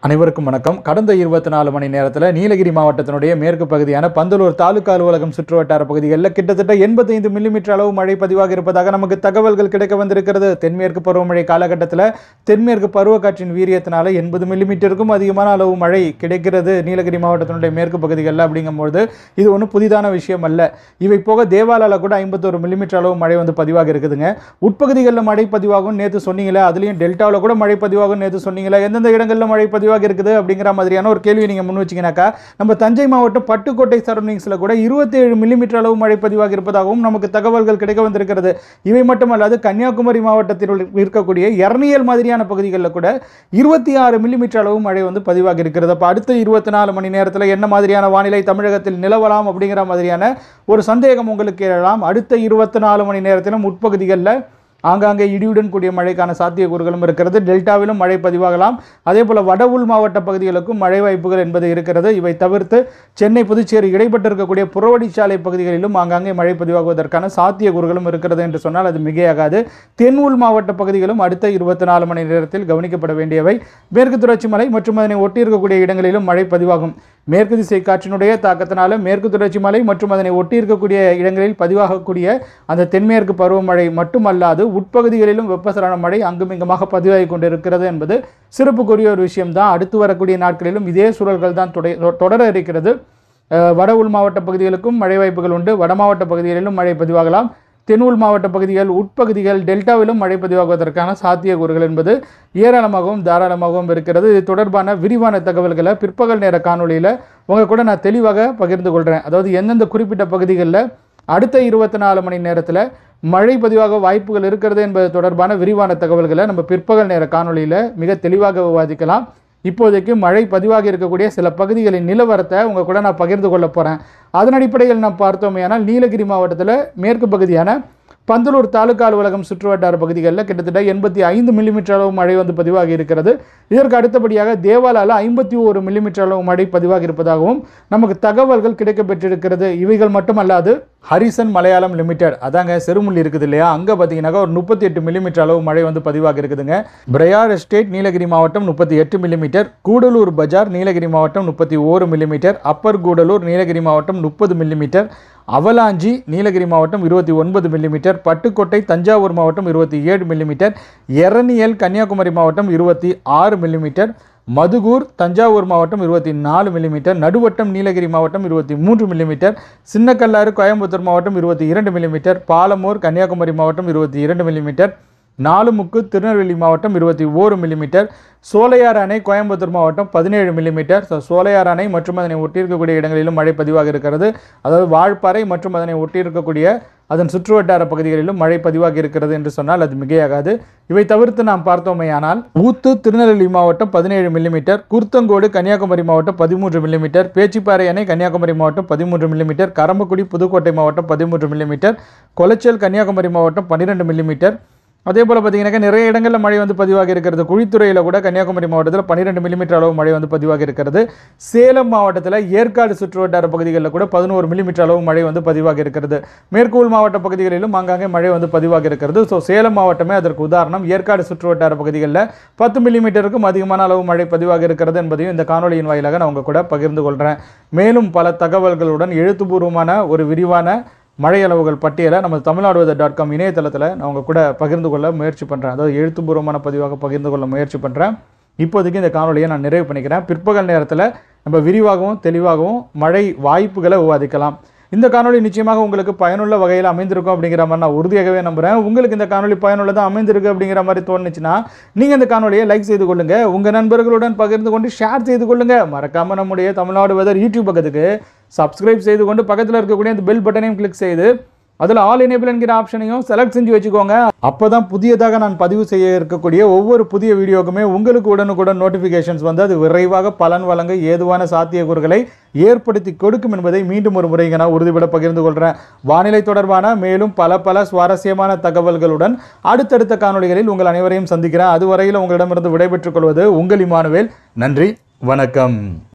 அனைவருக்கும் வணக்கம் கடந்த இருபத்தி நாலு மணி நேரத்தில் நீலகிரி மாவட்டத்தினுடைய மேற்கு பகுதியான பந்தலூர் தாலுகா அலுவலகம் சுற்றுவட்டார பகுதிகளில் கிட்டத்தட்ட எண்பத்தைந்து மில்லிமீட்டர் அளவு மழை பதிவாக இருப்பதாக நமக்கு தகவல்கள் கிடைக்க வந்திருக்கிறது தென்மேற்கு பருவமழை காலகட்டத்தில் தென்மேற்கு பருவக்காற்றின் வீரியத்தினால எண்பது மில்லிமீட்டருக்கும் அதிகமான அளவு மழை கிடைக்கிறது நீலகிரி மாவட்டத்தினுடைய மேற்கு பகுதிகளில் அப்படிங்கும்போது இது ஒன்றும் புதிதான விஷயம் அல்ல இவை போக தேவாலால கூட ஐம்பத்தோரு மில்லிமீட்டர் அளவு மழை வந்து பதிவாக இருக்குதுங்க உட்பகுதிகளில் மழை பதிவாகும் நேற்று சொன்னீங்களே அதுலேயும் டெல்டாவில் கூட மழை பதிவாகும் நேற்று சொன்னீங்களே எந்தெந்த இடங்களில் மழை பதிவாக இருக்குது அப்படிங்கிற மாதிரியான ஒரு கேள்வி நீங்கள் முன் வச்சிங்கனாக்கா நம்ம தஞ்சை மாவட்டம் பட்டுக்கோட்டை சரௌண்டிங்ஸில் கூட இருபத்தேழு மில்லிமீட்டர் அளவு மழை பதிவாக இருப்பதாகவும் நமக்கு தகவல்கள் கிடைக்க வந்திருக்கிறது இவை மட்டுமல்லாது கன்னியாகுமரி மாவட்டத்தில் உள்ள- இருக்கக்கூடிய எர்னியல் மாதிரியான பகுதிகளில் கூட இருபத்தி ஆறு மில்லிமீட்டர் அளவு மழை வந்து பதிவாக இருக்கிறது அப்போ அடுத்த இருபத்தி நாலு மணி நேரத்தில் என்ன மாதிரியான வானிலை தமிழகத்தில் நிலவலாம் அப்படிங்கிற மாதிரியான ஒரு சந்தேகம் உங்களுக்கு எழலாம் அடுத்த இருபத்தி நாலு மணி நேரத்திலும் உட்பகுதிகளில் ஆங்காங்கே இடியுடன் கூடிய மழைக்கான சாத்தியக்கூறுகளும் இருக்கிறது டெல்டாவிலும் மழை பதிவாகலாம் அதே போல் வட உள் மாவட்ட பகுதிகளுக்கும் மழை வாய்ப்புகள் என்பது இருக்கிறது இவை தவிர்த்து சென்னை புதுச்சேரி இடைப்பட்டு இருக்கக்கூடிய புறவழிச்சாலை பகுதிகளிலும் ஆங்காங்கே மழை பதிவாகுவதற்கான சாத்தியக்கூறுகளும் இருக்கிறது என்று சொன்னால் அது மிகையாகாது தென் உள் மாவட்ட பகுதிகளும் அடுத்த இருபத்தி நாலு மணி நேரத்தில் கவனிக்கப்பட வேண்டியவை மேற்கு தொடர்ச்சி மலை மற்றும் அதனை ஒட்டி இருக்கக்கூடிய இடங்களிலும் மழை பதிவாகும் மேற்கு திசை காற்றினுடைய தாக்கத்தினால மேற்கு தொடர்ச்சி மலை மற்றும் அதனை ஒட்டி இருக்கக்கூடிய இடங்களில் பதிவாகக்கூடிய அந்த தென்மேற்கு பருவமழை மட்டுமல்லாது உட்பகுதிகளிலும் வெப்பசலன மழை அங்குமிங்குமாக பதிவாகி கொண்டிருக்கிறது என்பது சிறப்புக்குரிய ஒரு விஷயம்தான் அடுத்து வரக்கூடிய நாட்களிலும் இதே சூழல்கள் தான் தொடை- தொடர இருக்கிறது அஹ், வட உள் மாவட்ட பகுதிகளுக்கும் மழை வாய்ப்புகள் உண்டு வட மாவட்ட பகுதிகளிலும் மழை பதிவாகலாம் தென் உள் மாவட்ட பகுதிகள் உட்பகுதிகள் டெல்டாவிலும் மழை பதிவாகுவதற்கான சாத்தியக்கூறுகள் என்பது ஏராளமாகவும் தாராளமாகவும் இருக்கிறது இது தொடர்பான விரிவான தகவல்களை பிற்பகல் நேர காணொளியில் உங்கள் கூட நான் தெளிவாக பகிர்ந்து கொள்கிறேன் அதாவது எந்தெந்த குறிப்பிட்ட பகுதிகளில் அடுத்த இருபத்தி நாலு மணி நேரத்தில் மழை பதிவாக வாய்ப்புகள் இருக்கிறது என்பது தொடர்பான விரிவான தகவல்களை நம்ம பிற்பகல் நேர காணொளியில் மிக தெளிவாக விவாதிக்கலாம் இப்போதைக்கு மழை பதிவாகி இருக்கக்கூடிய சில பகுதிகளின் நிலவரத்தை உங்கள் கூட நான் பகிர்ந்து கொள்ள போகிறேன் அதன் அடிப்படையில் நாம் பார்த்தோமேயானால் நீலகிரி மாவட்டத்தில் மேற்கு பகுதியான பந்தலூர் தாலுகா அலுவலகம் சுற்றுவட்டார பகுதிகளில் கிட்டத்தட்ட எண்பத்தி ஐந்து மில்லிமீட்டர் அளவு மழை வந்து பதிவாகி இருக்கிறது இதற்கு அடுத்தபடியாக தேவாலால ஐம்பத்தி ஒரு மில்லிமீட்டர் அளவு மழை பதிவாகி இருப்பதாகவும் நமக்கு தகவல்கள் கிடைக்கப்பெற்றிருக்கிறது இவைகள் மட்டுமல்லாது ஹரிசன் மலையாளம் லிமிடெட் அதாங்க செருமுள்ளி இருக்குது இல்லையா அங்கே பார்த்தீங்கன்னாக்கா ஒரு முப்பத்தி எட்டு மில்லிமீட்டர் அளவு மழை வந்து பதிவாகி இருக்குதுங்க பிரயார் எஸ்டேட் நீலகிரி மாவட்டம் முப்பத்தி எட்டு மில்லிமீட்டர் கூடலூர் பஜார் நீலகிரி மாவட்டம் முப்பத்தி ஓரு மில்லிமீட்டர் அப்பர் கூடலூர் நீலகிரி மாவட்டம் முப்பது மில்லிமீட்டர் அவலாஞ்சி நீலகிரி மாவட்டம் இருபத்தி ஒன்பது மில்லிமீட்டர் பட்டுக்கோட்டை தஞ்சாவூர் மாவட்டம் இருபத்தி ஏழு மில்லிமீட்டர் எரணியல் கன்னியாகுமரி மாவட்டம் இருபத்தி ஆறு மில்லிமீட்டர் மதுகூர் தஞ்சாவூர் மாவட்டம் இருபத்தி நாலு மில்லிமீட்டர் நடுவட்டம் நீலகிரி மாவட்டம் இருபத்தி மூன்று மில்லிமீட்டர் சின்னக்கல்லாறு கோயம்புத்தூர் மாவட்டம் இருபத்தி இரண்டு மில்லிமீட்டர் பாலமூர் கன்னியாகுமரி மாவட்டம் இருபத்தி இரண்டு மில்லிமீட்டர் நாலுமுக்கு திருநெல்வேலி மாவட்டம் இருபத்தி ஓரு மில்லிமீட்டர் சோலையார் அணை கோயம்புத்தூர் மாவட்டம் பதினேழு மில்லிமீட்டர் ஸோ சோலையார் அணை மற்றும் அதனை ஒட்டியிருக்கக்கூடிய இடங்களிலும் மழை பதிவாக இருக்கிறது அதாவது வால்பாறை மற்றும் அதனை ஒட்டியிருக்கக்கூடிய அதன் சுற்றுவட்டார பகுதிகளிலும் மழை பதிவாகி இருக்கிறது என்று சொன்னால் அது மிகையாகாது இவை தவிர்த்து நாம் பார்த்தோமேயானால் ஊத்து திருநெல்வேலி மாவட்டம் பதினேழு மில்லிமீட்டர் குருத்தங்கோடு கன்னியாகுமரி மாவட்டம் பதிமூன்று மில்லிமீட்டர் பேச்சிப்பாறை அணை கன்னியாகுமரி மாவட்டம் பதிமூன்று மில்லிமீட்டர் கரம்பக்குடி புதுக்கோட்டை மாவட்டம் பதிமூன்று மில்லிமீட்டர் கொளச்சல் கன்னியாகுமரி மாவட்டம் பன்னிரெண்டு மில்லிமீட்டர் அதே போல் பார்த்தீங்கன்னாக்கா நிறைய இடங்களில் மழை வந்து பதிவாகி இருக்கிறது குழித்துறையில் கூட கன்னியாகுமரி மாவட்டத்தில் பன்னிரெண்டு மில்லிமீட்டர் அளவு மழை வந்து பதிவாகி இருக்கிறது சேலம் மாவட்டத்தில் ஏற்காடு சுற்றுவட்டார பகுதிகளில் கூட பதினோரு மில்லிமீட்டர் அளவு மழை வந்து பதிவாகி இருக்கிறது மேற்கூல் மாவட்ட பகுதிகளிலும் ஆங்காங்கே மழை வந்து பதிவாகி இருக்கிறது ஸோ சேலம் மாவட்டமே அதற்கு உதாரணம் ஏற்காடு சுற்றுவட்டார பகுதிகளில் பத்து மில்லிமீட்டருக்கும் அதிகமான அளவு மழை பதிவாகி இருக்கிறது என்பதையும் இந்த காணொலியின் வாயிலாக நான் உங்கள் கூட பகிர்ந்து கொள்கிறேன் மேலும் பல தகவல்களுடன் எழுத்துப்பூர்வமான ஒரு விரிவான மழை அளவுகள் பட்டியலை நம்ம தமிழ்நாடு வெதர் டாட் காம் இணையதளத்தில் நான் உங்கள் கூட பகிர்ந்து கொள்ள முயற்சி பண்ணுறேன் அதாவது எழுத்துப்பூர்வமான பதிவாக பகிர்ந்து கொள்ள முயற்சி பண்ணுறேன் இப்போதைக்கு இந்த காணொலியை நான் நிறைவு பண்ணிக்கிறேன் பிற்பகல் நேரத்தில் நம்ம விரிவாகவும் தெளிவாகவும் மழை வாய்ப்புகளை விவாதிக்கலாம் இந்த காணொளி நிச்சயமாக உங்களுக்கு பயனுள்ள வகையில் அமைந்திருக்கும் அப்படிங்கிற மாதிரி நான் உறுதியாகவே நம்புகிறேன் உங்களுக்கு இந்த காணொளி பயனுள்ளதாக அமைந்திருக்கு அப்படிங்கிற மாதிரி தோணுச்சுன்னா நீங்கள் இந்த காணொலியை லைக் செய்து கொள்ளுங்க உங்கள் நண்பர்களுடன் பகிர்ந்து கொண்டு ஷேர் செய்து கொள்ளுங்க மறக்காமல் நம்முடைய தமிழ்நாடு வெதர் யூடியூப் பக்கத்துக்கு சப்ஸ்கிரைப் செய்து கொண்டு பக்கத்தில் இருக்கக்கூடிய அந்த பெல் பட்டனையும் கிளிக் செய்து அதில் ஆல் எனேபிள் என்கிற ஆப்ஷனையும் செலக்ட் செஞ்சு வச்சுக்கோங்க அப்போ தான் புதியதாக நான் பதிவு செய்ய இருக்கக்கூடிய ஒவ்வொரு புதிய வீடியோக்குமே உங்களுக்கு உடனுக்குடன் நோட்டிஃபிகேஷன்ஸ் வந்து அது விரைவாக பலன் வழங்க ஏதுவான சாத்தியக்கூறுகளை ஏற்படுத்தி கொடுக்கும் என்பதை மீண்டும் ஒரு முறை இங்க நான் உறுதிபட பகிர்ந்து கொள்கிறேன் வானிலை தொடர்பான மேலும் பல பல சுவாரஸ்யமான தகவல்களுடன் அடுத்தடுத்த காணொளிகளில் உங்கள் அனைவரையும் சந்திக்கிறேன் அதுவரையில் உங்களிடமிருந்து விடைபெற்றுக் கொள்வது உங்கள் இமானுவேல் நன்றி வணக்கம்